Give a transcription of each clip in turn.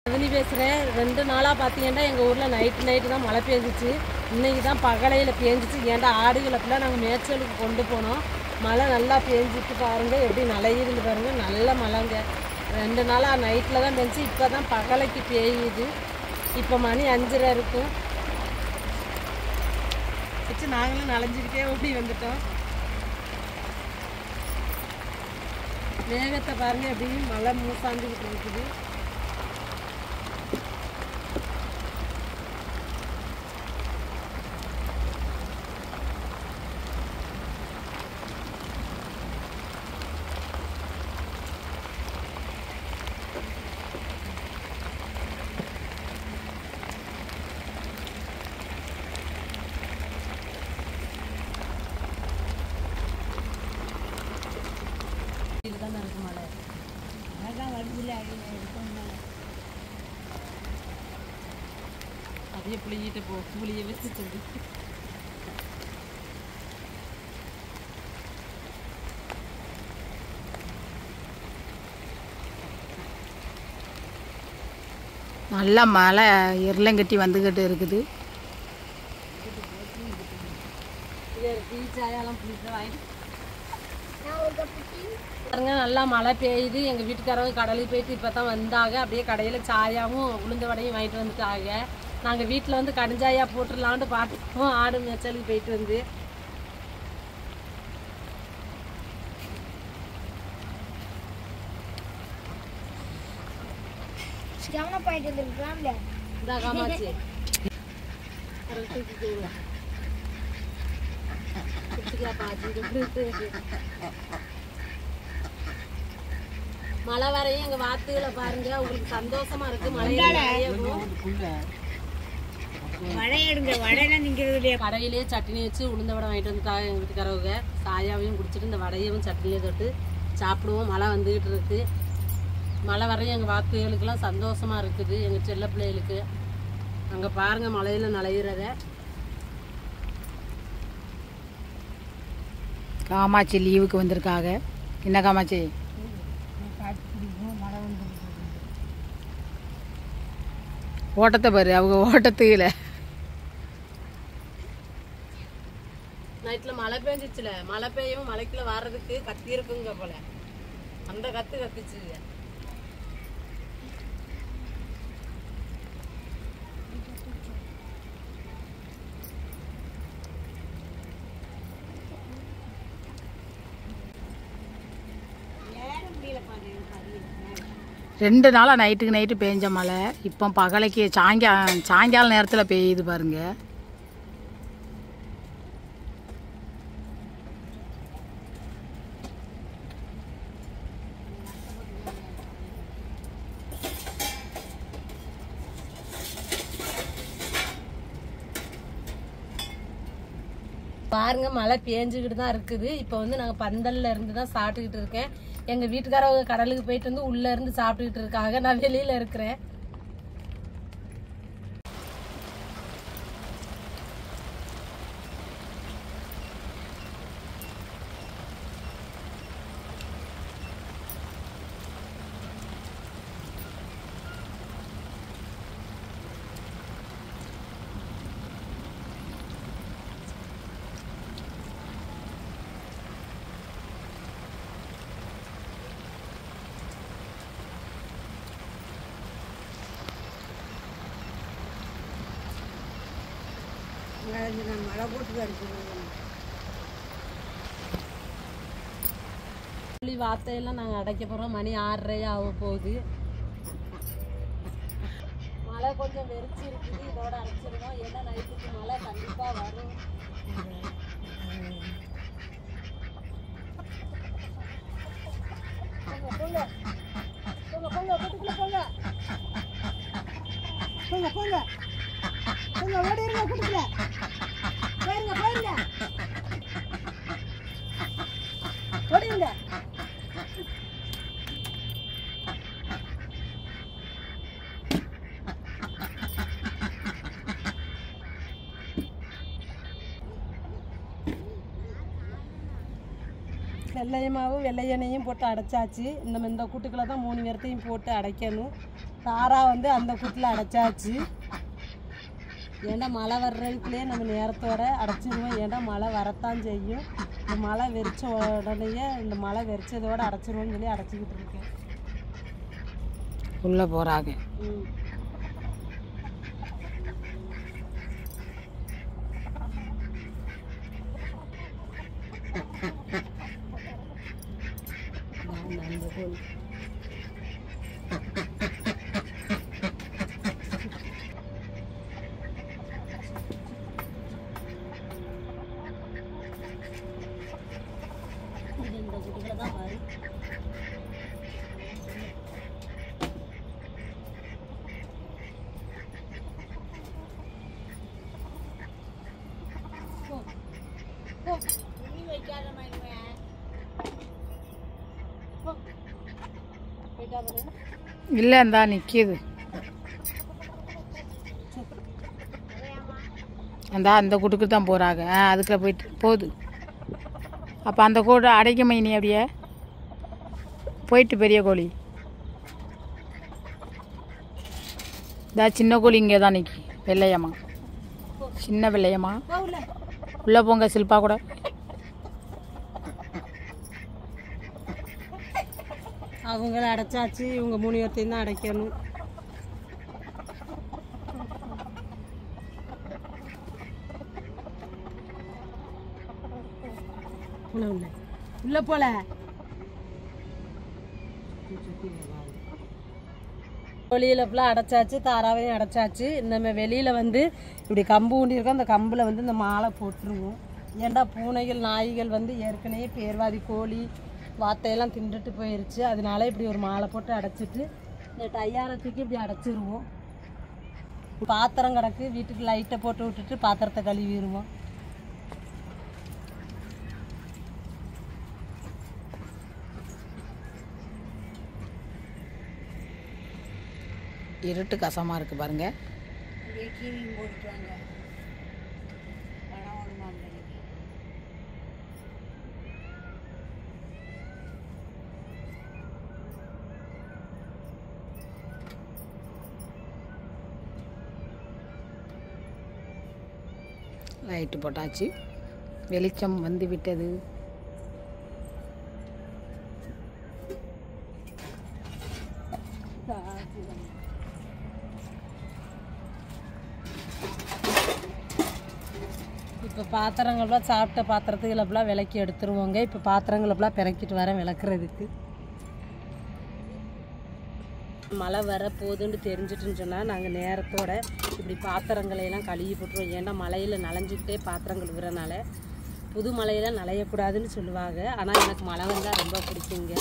ரஜினி பேசுகிறேன் ரெண்டு நாளாக பார்த்தீங்கன்னா எங்கள் ஊரில் நைட்டு நைட்டு தான் மழை பெஞ்சிச்சு இன்னைக்கு தான் பகலையில் பேஞ்சிச்சு ஏன்டா ஆடுகளை ஃபுல்லாக நாங்கள் மேய்ச்சலுக்கு கொண்டு போனோம் மழை நல்லா பேஞ்சிட்டு பாருங்க எப்படி நலையிருந்து பாருங்க நல்ல மழைங்க ரெண்டு நாளாக நைட்டில் தான் பெஞ்சு இப்போ தான் பகலைக்கு பெய்யுது இப்போ மணி அஞ்சரை இருக்கும் வச்சு நாங்களும் நனைஞ்சிக்கிட்டே ஓடி வந்துட்டோம் மேகத்தை பாருங்க எப்படி மழை மூசாந்துக்கிட்டு இருக்குது இதுதான் இருக்கு மழை அதான் வருதுல அது எடுக்கணும் அப்படியே புளியிட்டு போ புளிய வச்சு சொல்லி நல்ல மழை இருளங்கட்டி வந்துக்கிட்டு இருக்குது டீ சாயெல்லாம் புளிக்க வாங்கிட்டு பாருங்க நல்லா மழை பெய்யுது எங்கள் வீட்டுக்காரங்க கடலுக்கு போயிட்டு இப்போ தான் வந்தாங்க அப்படியே கடையில் சாயாவும் உளுந்த வடையும் வாங்கிட்டு வந்துட்டாங்க நாங்கள் வீட்டில் வந்து கடுஞ்சாயா போட்டுடலான்ட்டு பார்த்தோம் ஆடு மேய்ச்சலுக்கு போயிட்டு வந்து கவன போயிட்டு வந்துருக்கலாம்ல இந்த காமாச்சி மழை வரையும் எங்க வாத்துகளை பாருங்க உங்களுக்கு சந்தோஷமா இருக்கு மழை மழை எடுங்க வடையெல்லாம் நிற்கிறது இல்லையா கடையிலேயே சட்னி வச்சு உளுந்த வடை வாங்கிட்டு வந்துட்டாங்க எங்கள் வீட்டுக்காரவங்க சாயாவையும் குடிச்சிட்டு இந்த வடையவும் சட்னியை தொட்டு சாப்பிடுவோம் மழை வந்துக்கிட்டு இருக்கு மழை வரையும் எங்கள் வாத்துகளுக்கெல்லாம் சந்தோஷமா இருக்குது எங்கள் செல்ல பிள்ளைகளுக்கு அங்கே பாருங்க மழையில நலையிறத காமாட்சி லீவுக்கு வந்திருக்காங்க என்ன காமாட்சி ஓட்டத்தை பாரு அவங்க ஓட்டத்துக்குல நைட்ல மழை பெஞ்சிச்சுல மழை பெய்யும் மழைக்குள்ள வர்றதுக்கு கத்தி இருக்குங்க போல அந்த கத்து கத்துச்சு ரெண்டு நாளாக நைட்டுக்கு நைட்டு பேஞ்ச மழை இப்போ பகலைக்கு சாயங்கா சாயங்கால நேரத்தில் பெய்யுது பாருங்க பாருங்க மழை பேஞ்சுக்கிட்டு தான் இருக்குது இப்போ வந்து நாங்கள் பந்தல்ல இருந்து தான் சாப்பிட்டுக்கிட்டு இருக்கேன் எங்க வீட்டுக்காரவங்க கடலுக்கு போயிட்டு வந்து உள்ள இருந்து சாப்பிட்டுக்கிட்டு இருக்காங்க நான் வெளியில இருக்கிறேன் மழை போட்டு புளி வார்த்தையெல்லாம் நாங்கள் அடைக்க போகிறோம் மணி ஆறரை ஆக போகுது மழை கொஞ்சம் வெறிச்சு இருக்குது இதோட அரைச்சிருவோம் ஏன்னா நைட்டுக்கு மழை கண்டிப்பாக வரும் போங்க, போங்க. போங்க, போங்க, வீட்டுக்குள்ள போங்க. போங்க, போங்க. போங்க, ஓடிருங்க வீட்டுக்குள்ள. போயிருங்க, போயிருங்க. ஓடிருங்க. வெள்ளையமாவும் வெள்ளையெண்ணையும் போட்டு அடைச்சாச்சு இந்த இந்த கூட்டுக்களை தான் மூணு பேர்த்தையும் போட்டு அடைக்கணும் தாரா வந்து அந்த குட்டில் அடைச்சாச்சு ஏன்னா மழை வர்றதுக்குள்ளேயே நம்ம நேரத்தோட அடைச்சிருவோம் ஏன்னா மழை வரத்தான் செய்யும் இந்த மழை வெறிச்ச உடனேயே இந்த மழை வெறிச்சதோட அடைச்சிருவோம்னு சொல்லி அடைச்சிக்கிட்டு இருக்கேன் உள்ளே போகிறாங்க ம் நான் அந்த கோழி இது இந்த குட்டிகளை தான் பாரு போ போ நீ வைக்காத மாதிரி போ போயிட்டாரு இல்லை இந்தா நிற்கிது அந்த அந்த கூட்டுக்கு தான் போகிறாங்க ஆ அதுக்குள்ள போயிட்டு போகுது அப்போ அந்த கூடு அடைக்க மைனி அப்படியே போயிட்டு பெரிய கோழி இதா சின்ன கோழி இங்கே தான் நிற்கி வெள்ளையம்மா சின்ன வெள்ளையம்மா போ உள்ள உள்ளே போங்க சில்பா கூட அவங்கள அடைச்சாச்சு இவங்க மூணு பேர்த்தையும் தான் அடைக்கணும் உள்ள உள்ள உள்ள போல வெளியில் ஃபுல்லாக அடைச்சாச்சு தாராவையும் அடைச்சாச்சு நம்ம வெளியில் வந்து இப்படி கம்பு ஊண்டி இருக்கோம் அந்த கம்பில் வந்து இந்த மாலை போட்டுருவோம் ஏன்டா பூனைகள் நாய்கள் வந்து ஏற்கனவே பேர்வாதி கோழி வாத்தையெல்லாம் தின்றுட்டு போயிருச்சு அதனால இப்படி ஒரு மாலை போட்டு அடைச்சிட்டு இந்த டையாரை தூக்கி இப்படி அடைச்சிருவோம் பாத்திரம் கிடக்கு வீட்டுக்கு லைட்டை போட்டு விட்டுட்டு பாத்திரத்தை கழுவிடுவோம் இருட்டு கசமாக இருக்குது பாருங்க லைட்டு போட்டாச்சு வெளிச்சம் வந்து விட்டது இப்போ பாத்திரங்கள்லாம் சாப்பிட்ட பாத்திரத்துகளெல்லாம் விளக்கி எடுத்துருவோங்க இப்போ பாத்திரங்களெல்லாம் பிறக்கிட்டு வரேன் விளக்குறதுக்கு மழை வர போகுதுன்னு தெரிஞ்சிட்டுன்னு சொன்னால் நாங்கள் நேரத்தோட இப்படி பாத்திரங்களை எல்லாம் கழுவி போட்டுருவோம் ஏன்னா மழையில் நனைஞ்சிக்கிட்டே பாத்திரம் கழுவுறனால புது மழையெல்லாம் நனையக்கூடாதுன்னு சொல்லுவாங்க ஆனால் எனக்கு மழை வந்தால் ரொம்ப பிடிக்குங்க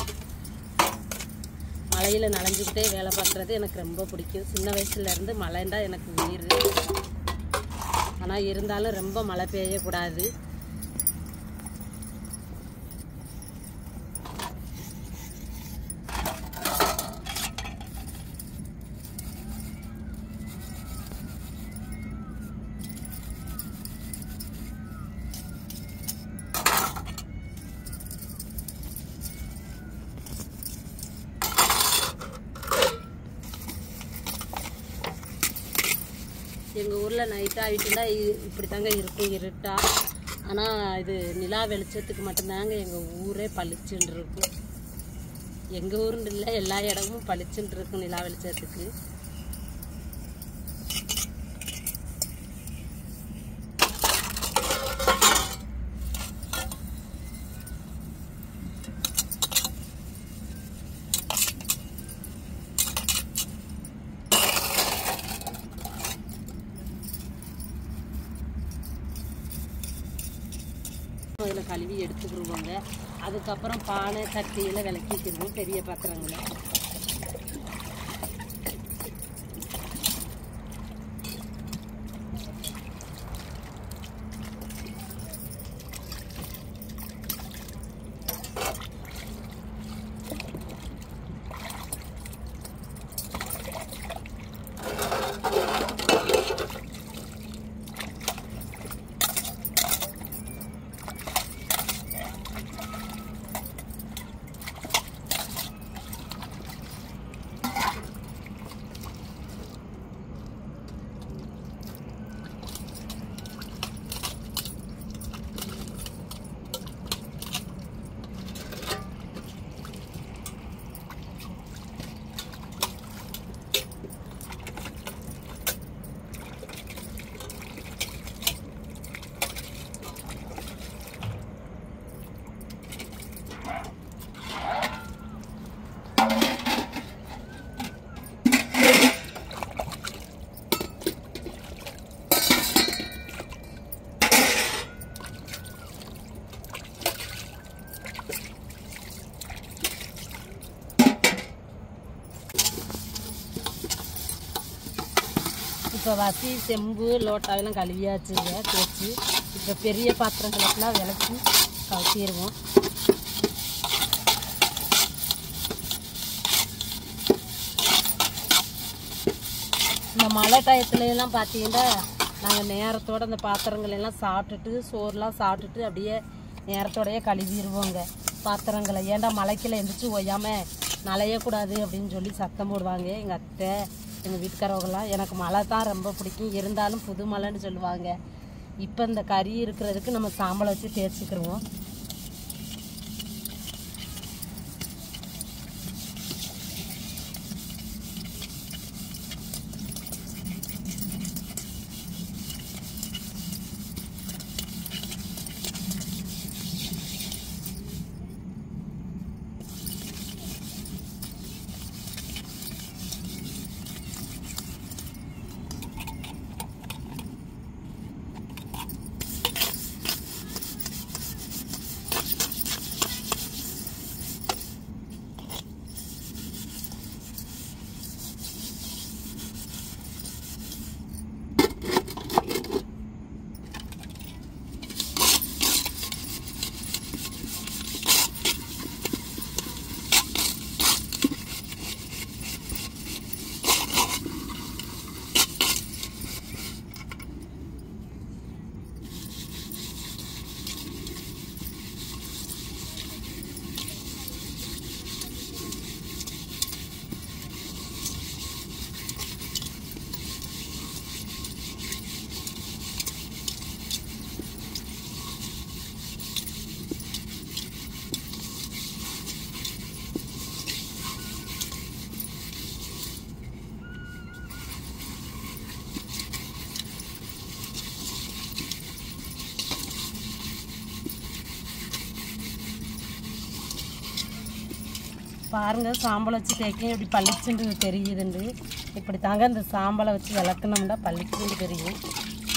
மழையில் நனைஞ்சிக்கிட்டே வேலை பார்க்குறது எனக்கு ரொம்ப பிடிக்கும் சின்ன வயசுலேருந்து மழைண்டா எனக்கு உயிர் ஆனால் இருந்தாலும் ரொம்ப மழை பெய்யக்கூடாது எங்கள் ஊரில் நைட் ஆகிட்டுனா இப்படி தாங்க இருக்கும் இருட்டா ஆனால் இது நிலா வெளிச்சத்துக்கு மட்டும்தாங்க எங்கள் ஊரே பளிச்சுன்னு இருக்கும் எங்கள் ஊருன்னு இல்லை எல்லா இடமும் பளிச்சுன்னு இருக்கும் நிலா வெளிச்சத்துக்கு அதில் கழுவி எடுத்துக்கிடுவோங்க அதுக்கப்புறம் பானை சட்டியில் விளக்கிக்கிடுவோம் பெரிய பாத்திரங்களை இப்போ வசி செம்பு லோட்டாவெல்லாம் கழுவியாச்சுங்க தேய்ச்சி இப்போ பெரிய பாத்திரங்களுக்கெல்லாம் விளக்கி கவுத்திடுவோம் இந்த மழை டயத்துல எல்லாம் பார்த்தீங்கன்னா நாங்கள் நேரத்தோட அந்த பாத்திரங்கள் எல்லாம் சாப்பிட்டுட்டு சோறுலாம் சாப்பிட்டுட்டு அப்படியே நேரத்தோடயே கழுவிடுவோங்க பாத்திரங்களை ஏன்டா மலைக்கில் எந்திரிச்சு ஒய்யாம நலையக்கூடாது அப்படின்னு சொல்லி சத்தம் போடுவாங்க எங்கள் அத்தை எங்கள் வீட்டுக்காரவங்களாம் எனக்கு மழை தான் ரொம்ப பிடிக்கும் இருந்தாலும் புது மலைன்னு சொல்லுவாங்க இப்போ இந்த கறி இருக்கிறதுக்கு நம்ம சாம்பலை வச்சு தேய்ச்சிக்கிருவோம் பாருங்க சாம்பலை வச்சு தேய்க்க இப்படி பளிச்சுண்டு தெரியுதுண்டு இப்படி தாங்க இந்த சாம்பலை வச்சு விளக்குனோம்னா பளிச்சுண்டு தெரியும்